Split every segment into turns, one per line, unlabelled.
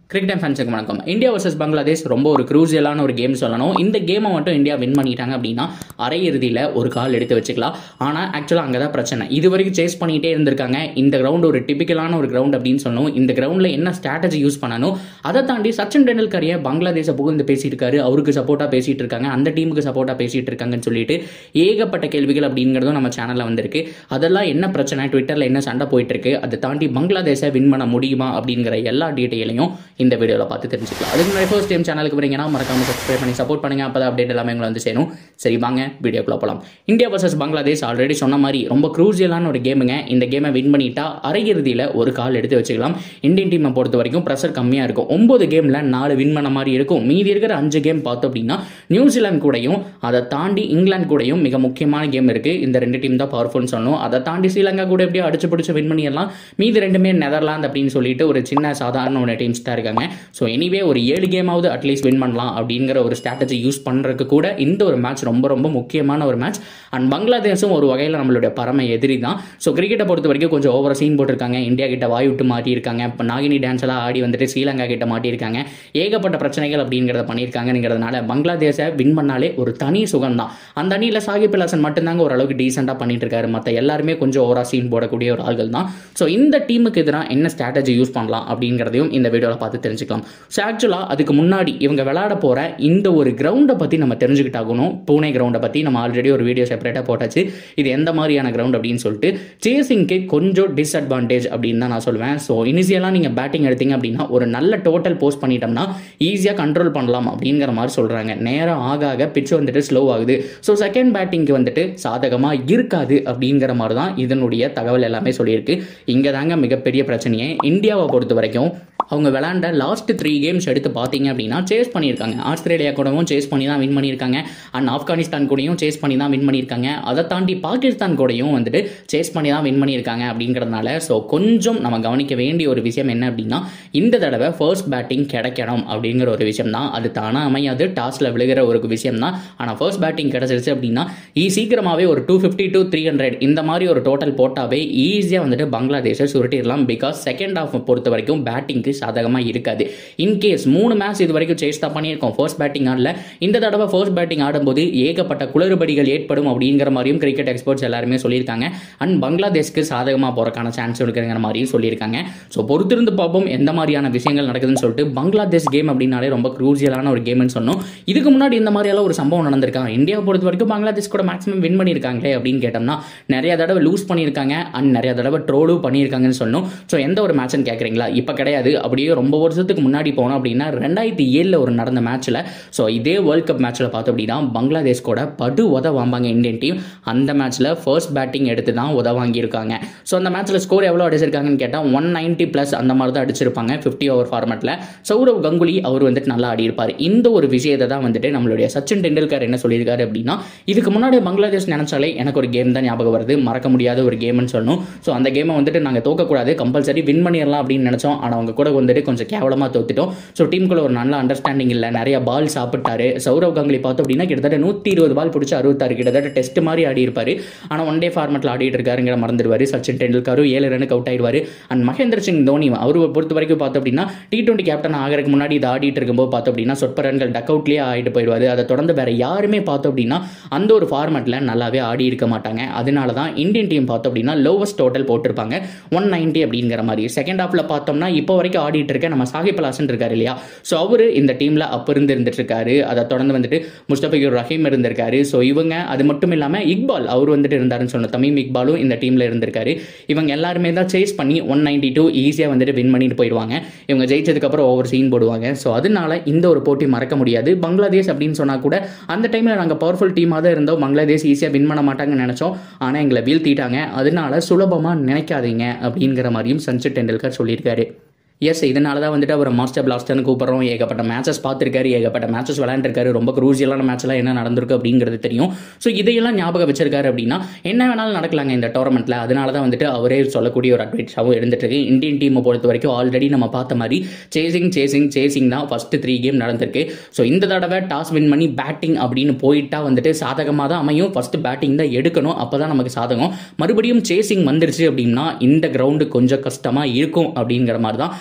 cricket time ஃபேன்ஸுக்கு வணக்கம் India versus Bangladesh ரொம்ப ஒரு க்ரூசியலான ஒரு கேம் சொல்லணும் இந்த கேமை மட்டும் இந்தியா வின் பண்ணிட்டாங்க அப்படின்னா அரையிறுதியில் ஒரு கால் எடுத்து வச்சுக்கலாம் ஆனால் ஆக்சுவலாக அங்கே தான் பிரச்சனை இது வரைக்கும் சேஸ் பண்ணிகிட்டே இருந்திருக்காங்க இந்த கிரவுண்ட் ஒரு டிபிக்கலான ஒரு கிரவுண்ட் அப்படின்னு சொல்லணும் இந்த கிரவுண்டில் என்ன ஸ்ட்ராட்டஜி யூஸ் பண்ணணும் அதை தாண்டி சச்சின் டெண்டுல்கர் ஏன் பங்களாதேஷை புகுந்து பேசிட்டு இருக்காரு அவருக்கு சப்போர்ட்டாக பேசிட்டு இருக்காங்க அந்த டீமுக்கு சப்போர்ட்டாக பேசிட்டு இருக்காங்கன்னு சொல்லிட்டு ஏகப்பட்ட கேள்விகள் அப்படிங்கிறதும் நம்ம சேனலில் வந்திருக்கு அதெல்லாம் என்ன பிரச்சனை ட்விட்டரில் என்ன சண்டை போயிட்டு இருக்கு அதை தாண்டி பங்களாதேஷை வின் பண்ண முடியுமா அப்படிங்கிற எல்லா டீட்டெயிலையும் இந்த வீடியோவில் பார்த்து தெரிஞ்சுக்கலாம் அதுக்கு முன்னாடி ஃபர்ஸ்ட் டைம் சேனலுக்கு வரீங்கன்னா மறக்காம சப்ஸ்கிரைப் பண்ணி சப்போர்ட் பண்ணுங்க அப்போ அப்டேட் எல்லாமே உங்களை வந்து சேரும் சரி வாங்க வீடியோக்குள்ள போகலாம் இந்தியா வர்சஸ் பங்களாதேஷ் ஆல்ரெடி சொன்ன மாதிரி ரொம்ப க்ரூசியலான ஒரு கேமுங்க இந்த கேமை வின் பண்ணிட்டா அரையிறுதியில் ஒரு கால் எடுத்து வச்சுக்கலாம் இந்தியன் டீமை பொறுத்த வரைக்கும் ப்ரெஷர் கம்மியாக இருக்கும் ஒன்பது கேமில் நாலு வின் பண்ண மாதிரி இருக்கும் மீதி இருக்கிற அஞ்சு கேம் பார்த்தோம் அப்படின்னா நியூசிலாந்து கூடயும் அதை தாண்டி இங்கிலாந்து கூடயும் மிக முக்கியமான கேம் இருக்கு இந்த ரெண்டு டீம் தான் பவர்ஃபுல்னு சொல்லணும் அதை தாண்டி ஸ்ரீலங்கா கூட எப்படியோ அடிச்சு பிடிச்சி வின் பண்ணிடலாம் மீதி ரெண்டுமே நெதர்லாந்து அப்படின்னு சொல்லிட்டு ஒரு சின்ன சாதாரண ஒரு டீம்ஸ் தான் இருக்காங்க ஸோ எனிவே ஒரு ஏழு கேமாவது அட்லீஸ்ட் வின் பண்ணலாம் அப்படிங்கிற ஒரு ஸ்ட்ராட்டஜி யூஸ் பண்ணுறதுக்கு கூட இந்த ஒரு மேட்ச் ரொம்ப ரொம்ப முக்கியமான ஒரு மேட்ச் அண்ட் பங்களாதேஷும் ஒரு வகையில் நம்மளுடைய பரம எதிரி தான் ஸோ கிரிக்கெட்டை பொறுத்த வரைக்கும் கொஞ்சம் ஓவர சீன் போட்டிருக்காங்க இந்தியா கிட்ட வாய் விட்டு மாட்டியிருக்காங்க இப்போ நாகினி டான்ஸ் எல்லாம் ஆடி வந்துட்டு ஸ்ரீலங்கா கிட்ட மாட்டியிருக்காங்க ஏகப்பட்ட பிரச்சனைகள் அப்படிங்கிறத பண்ணியிருக்காங்கிறதுனால பங்களாதேஷை வின் பண்ணாலே ஒரு தனி சுகம் தான் அந்த அணியில் சாகிப் பிலாசன் மட்டும்தாங்க ஓரளவுக்கு டீசெண்டாக பண்ணிட்டு இருக்காரு மற்ற எல்லாருமே கொஞ்சம் ஓவரா சீன் போடக்கூடிய ஒரு ஆள்கள் தான் ஸோ இந்த டீமுக்கு எதிராக என்ன ஸ்ட்ராட்டஜி யூஸ் பண்ணலாம் அப்படிங்கிறதையும் இந்த வீடியோவில் பார்த்து தெரிஞ்சுக்கலாம் ஸோ ஆக்சுவலாக அதுக்கு முன்னாடி இவங்க விளையாட போகிற இந்த ஒரு கிரவுண்டை பற்றி நம்ம தெரிஞ்சுக்கிட்டாகணும் பூனே கிரவுண்டை பற்றி நம்ம ஆல்ரெடி ஒரு வீடியோ செப்பரேட்டாக போட்டாச்சு இது எந்த மாதிரியான கிரவுண்ட் அப்படின்னு சொல்லிட்டு சேசிங்க்கு கொஞ்சம் டிஸ்அட்வான்டேஜ் அப்படின்னு தான் நான் சொல்லுவேன் ஸோ இனிஷியலாக நீங்கள் பேட்டிங் எடுத்தீங்க அப்படின்னா ஒரு நல்ல டோட்டல் போஸ்ட் பண்ணிட்டோம்னா ஈஸியாக கண்ட்ரோல் பண்ணலாம் அப்படிங்கிற மாதிரி சொல்கிறாங்க நேரம் ஆக ஆக பிச் வந்துட்டு ஸ்லோ ஆகுது ஸோ செகண்ட் பேட்டிங்க்கு வந்துட்டு சாதகமாக இருக்காது அப்படிங்கிற மாதிரி தான் இதனுடைய தகவல் எல்லாமே சொல்லியிருக்கு இங்கே தாங்க மிகப்பெரிய பிரச்சனையே இந்தியாவை பொறுத்த வரைக்கும் அவங்க விளாண்ட லாஸ்ட் த்ரீ கேம்ஸ் எடுத்து பார்த்தீங்க அப்படின்னா சேஸ் பண்ணியிருக்காங்க ஆஸ்திரேலியா கூடவும் சேஸ் பண்ணி தான் வின் பண்ணியிருக்காங்க அண்ட் ஆப்கானிஸ்தான் கூடயும் சேஸ் பண்ணி தான் வின் பண்ணியிருக்காங்க அதை தாண்டி பாகிஸ்தான் கூடயும் வந்துட்டு சேஸ் பண்ணி தான் வின் பண்ணியிருக்காங்க அப்படிங்கிறதுனால ஸோ கொஞ்சம் நம்ம கவனிக்க வேண்டிய ஒரு விஷயம் என்ன அப்படின்னா இந்த தடவை ஃபர்ஸ்ட் பேட்டிங் கிடைக்கணும் அப்படிங்கிற ஒரு விஷயம் தான் அது தானாக அமையாது டாஸில் விழுகிற ஒரு விஷயம் தான் ஆனால் ஃபர்ஸ்ட் பேட்டிங் கிடச்சிருச்சு அப்படின்னா ஈ சீக்கிரமாகவே ஒரு two fifty to three hundred இந்த மாதிரி ஒரு டோட்டல் போட்டாவே ஈஸியாக வந்துட்டு பங்களாதேஷை சுருட்டிடலாம் பிகாஸ் செகண்ட் ஹாஃப் பொறுத்த வரைக்கும் பேட்டிங்க்கு சாதகமாக இருக்காது இன்கேஸ் மூணு மேட்ச் இது வரைக்கும் சேஸ் தான் பண்ணியிருக்கோம் ஃபர்ஸ்ட் பேட்டிங் ஆடல இந்த தடவை ஃபர்ஸ்ட் பேட்டிங் ஆடும்போது ஏகப்பட்ட குளறுபடிகள் ஏற்படும் அப்படிங்கிற மாதிரியும் கிரிக்கெட் எக்ஸ்பர்ட்ஸ் எல்லாருமே சொல்லியிருக்காங்க அண்ட் பங்களாதேஷ்க்கு சாதகமாக போகிறக்கான சான்ஸ் இருக்குங்கிற மாதிரியும் சொல்லியிருக்காங்க ஸோ பொறுத்திருந்து பார்ப்போம் எந்த மாதிரியான விஷயங்கள் நடக்குதுன்னு சொல்லிட்டு பங்களாதேஷ் கேம் அப்படின்னாலே ரொம்ப க்ரூசியலான ஒரு கேம்னு சொன்னோம் இதுக்கு முன்னாடி இந்த மாதிரியெல்லாம் ஒரு சம்பவம் நடந்திருக்காங்க இந்தியாவை பொறுத்த வரைக்கும் பங்களாதேஷ் கூட மேக்ஸிமம் வின் பண்ணியிருக்காங்களே அப்படின்னு கேட்டோம்னா நிறைய தடவை லூஸ் பண்ணியிருக்காங்க அண்ட் நிறைய தடவை ட்ரோலும் பண்ணியிருக்காங்கன்னு சொன்னோம் ஸோ எந்த ஒரு மேட்ச்னு கேட்குறீங்களா இப்போ கிடையாது அப்படியே ரொம்ப வருஷத்துக்கு முன்னாடி போனோம் அப்படின்னா ரெண்டாயிரத்தி ஏழில் ஒரு நடந்த மேட்ச்சில் ஸோ இதே வேர்ல்ட் கப் மேட்ச்சில் பார்த்தோம் அப்படின்னா பங்களாதேஷ் கூட படு உத வாம்பாங்க இந்தியன் டீம் அந்த மேட்ச்சில் ஃபர்ஸ்ட் பேட்டிங் எடுத்து தான் உத வாங்கியிருக்காங்க ஸோ அந்த மேட்ச்சில் ஸ்கோர் எவ்வளோ அடிச்சிருக்காங்கன்னு கேட்டால் ஒன் நைன்ட்டி ப்ளஸ் அந்த மாதிரி தான் அடிச்சிருப்பாங்க ஃபிஃப்டி ஓவர் ஃபார்மெட்டில் சௌரவ் கங்குலி அவர் வந்துட்டு நல்லா ஆடி இருப்பார் இந்த ஒரு விஷயத்தை தான் வந்துட்டு நம்மளுடைய சச்சின் டெண்டுல்கர் என்ன சொல்லியிருக்காரு அப்படின்னா இதுக்கு முன்னாடி பங்களாதேஷ் நினைச்சாலே எனக்கு ஒரு கேம் தான் ஞாபகம் வருது மறக்க முடியாத ஒரு கேம்னு சொல்லணும் ஸோ அந்த கேமை வந்துட்டு நாங்கள் தோக்கக்கூடாது கம்பல்சரி வின் பண்ணிடலாம் அப்படின்னு நினச்சோம் ஆனால் அவங்க கூட வந்துட்டு கொஞ்சம் கேவலமாக தோத்துட்டோம் ஸோ டீமுக்குள்ள ஒரு நல்ல அண்டர்ஸ்டாண்டிங் இல்லை நிறைய பால் சாப்பிட்டாரு சௌரவ் கங்குலி பார்த்தோம் அப்படின்னா கிட்டத்தட்ட நூற்றி இருபது பால் பிடிச்சி அறுபத்தாறு கிட்டத்தட்ட டெஸ்ட் மாதிரி ஆடி இருப்பார் ஆனால் ஒன் டே ஃபார்மெட்டில் ஆடிட்டு இருக்காருங்கிற மறந்துடுவார் சச்சின் டெண்டுல்கரும் ஏழு ரனுக்கு அவுட் ஆயிடுவார் அண்ட் மகேந்திர சிங் தோனி அவர் பொறுத்த வரைக்கும் பார்த்தோம் அப்படின்னா டி டுவெண்ட்டி கேப்டன் ஆகிறதுக்கு முன்னாடி இது ஆடிட்டு இருக்கும்போது பார்த்தோம் அப்படின்னா சொற்ப ரன்கள் டக் அவுட்லேயே ஆகிட்டு போயிடுவார் அதை தொடர்ந்து வேற யாருமே பார்த்தோம் அப்படின்னா அந்த ஒரு ஃபார்மெட்டில் நல்லாவே ஆடி இருக்க மாட்டாங்க அதனால தான் இந்தியன் டீம் பார்த்தோம் அப்படின்னா லோவஸ்ட் டோட்டல் போட்டிருப்பாங்க ஒன் நைன்ட்டி அப்படிங்கிற மாதிரி செகண்ட் ஹாஃபில் பார்த்தோம்னா இப்போ வரைக்கும் ஆடிட்டு இருக்க நம்ம சாகிப் அலாசன் இருக்காரு இல்லையா ஸோ அவர் இந்த டீமில் அப்போ இருந்து இருந்துட்டு இருக்காரு அதை தொடர்ந்து வந்துட்டு முஸ்தபிகுர் ரஹீம் இருந்திருக்காரு ஸோ இவங்க அது மட்டும் இல்லாமல் இக்பால் அவர் வந்துட்டு இருந்தாருன்னு சொன்ன தமீம் இக்பாலும் இந்த டீமில் இருந்திருக்காரு இவங்க எல்லாருமே தான் சேஸ் பண்ணி ஒன் நைன்டி டூ ஈஸியாக வந்துட்டு வின் பண்ணிட்டு போயிடுவாங்க இவங்க ஜெயிச்சதுக்கப்புறம் ஓவர் சீன் போடுவாங்க ஸோ அதனால இந்த ஒரு போட்டி மறக்க முடியாது பங்களாதேஷ் அப்படின்னு சொன்னால் கூட அந்த டைமில் நாங்கள் பவர்ஃபுல் டீமாக தான் இருந்தோம் பங்களாதேஷ் ஈஸியாக வின் பண்ண மாட்டாங்கன்னு நினச்சோம் ஆனால் எங்களை வீழ்த்திட்டாங்க அதனால சுலபமாக நினைக்காதீங்க அப்படிங்கிற மாதிரியும் சச்சின் டெண்டுல்கர் சொல்லியிருக்காரு எஸ் இதனால தான் வந்துட்டு அவர் மாஸ்டர் பிளாஸ்டர்னு கூப்பிட்றோம் ஏகப்பட்ட மேட்சஸ் பார்த்துருக்காரு ஏகப்பட்ட மேட்சஸ் விளையாண்டுருக்காரு ரொம்ப குரூசியலான மேட்ச்லாம் என்ன நடந்திருக்கு அப்படிங்கிறது தெரியும் ஸோ இதையெல்லாம் ஞாபகம் வச்சிருக்காரு அப்படின்னா என்ன வேணாலும் நடக்கலாங்க இந்த டோர்னமெண்ட்டில் அதனால தான் வந்துட்டு அவரே சொல்லக்கூடிய ஒரு அட்வைஸாகவும் இருந்துட்டு இருக்கு இந்தியன் டீமை பொறுத்த வரைக்கும் ஆல்ரெடி நம்ம பார்த்த மாதிரி சேசிங் சேசிங் சேசிங் தான் ஃபர்ஸ்ட் த்ரீ கேம் நடந்திருக்கு ஸோ இந்த தடவை டாஸ் வின் பண்ணி பேட்டிங் அப்படின்னு போயிட்டா வந்துட்டு சாதகமாக தான் அமையும் ஃபர்ஸ்ட் பேட்டிங் தான் எடுக்கணும் அப்போ தான் நமக்கு சாதகம் மறுபடியும் சேசிங் வந்துருச்சு அப்படின்னா இந்த கிரவுண்டு கொஞ்சம் கஷ்டமாக இருக்கும் அப்படிங்கிற மாதிரி தான்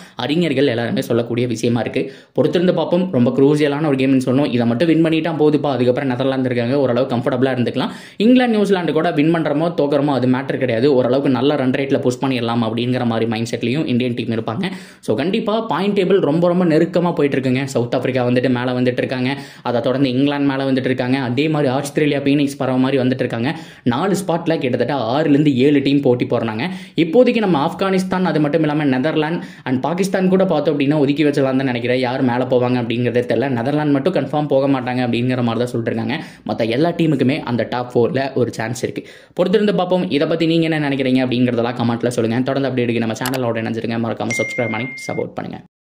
அறிஞர்கள் எல்லாருமே சொல்லக்கூடிய விஷயமா இருக்கு பொறுத்திருந்து பார்ப்போம் ரொம்ப குரூசியலான ஒரு கேம்னு சொல்லணும் இதை மட்டும் வின் பண்ணிட்டா போதுப்பா அதுக்கப்புறம் நெதர்லாந்து இருக்காங்க ஓரளவு கம்ஃபர்டபுளாக இருந்துக்கலாம் இங்கிலாந்து நியூசிலாந்து கூட வின் பண்ணுறமோ தோக்குறமோ அது மேட்டர் கிடையாது ஓரளவுக்கு நல்ல ரன் ரேட்டில் புஷ் பண்ணிடலாம் அப்படிங்கிற மாதிரி மைண்ட் செட்லையும் இந்தியன் டீம் இருப்பாங்க ஸோ கண்டிப்பாக பாயிண்ட் டேபிள் ரொம்ப ரொம்ப நெருக்கமாக போயிட்டு இருக்குங்க சவுத் ஆஃப்ரிக்கா வந்துட்டு மேலே வந்துட்டு இருக்காங்க அதை தொடர்ந்து இங்கிலாந்து மேலே வந்துட்டு இருக்காங்க அதே மாதிரி ஆஸ்திரேலியா பீனிக்ஸ் பரவ மாதிரி வந்துட்டு இருக்காங்க நாலு ஸ்பாட்டில் கிட்டத்தட்ட ஆறுலேருந்து ஏழு டீம் போட்டி போடுறாங்க இப்போதைக்கு நம்ம ஆப்கானிஸ்தான் அது மட்டும் இல்லாமல் நெதர்லாந்து அண்ட் பாகிஸ்தான் கூட பார்த்தோம் அப்படின்னா ஒதுக்கி வச்சலாம் தான் நினைக்கிறேன் யார் மேலே போவாங்க அப்படிங்கிறதே தெரியல நெதர்லாந்து மட்டும் கன்ஃபார்ம் போக மாட்டாங்க அப்படிங்கிற மாதிரி தான் சொல்லிட்டு இருக்காங்க மற்ற எல்லா டீமுக்குமே அந்த டாப் ஃபோரில் ஒரு சான்ஸ் இருக்குது பொறுத்திருந்து பார்ப்போம் இதை பற்றி நீங்கள் என்ன நினைக்கிறீங்க அப்படிங்கிறதெல்லாம் கமெண்ட்டில் சொல்லுங்கள் தொடர்ந்து அப்படி இருக்கு நம்ம சேனலோட நினைச்சிருங்க மறக்காமல் சப்ஸ்கிரைப் பண்ணி சப்போர்ட் பண்ணுங்கள்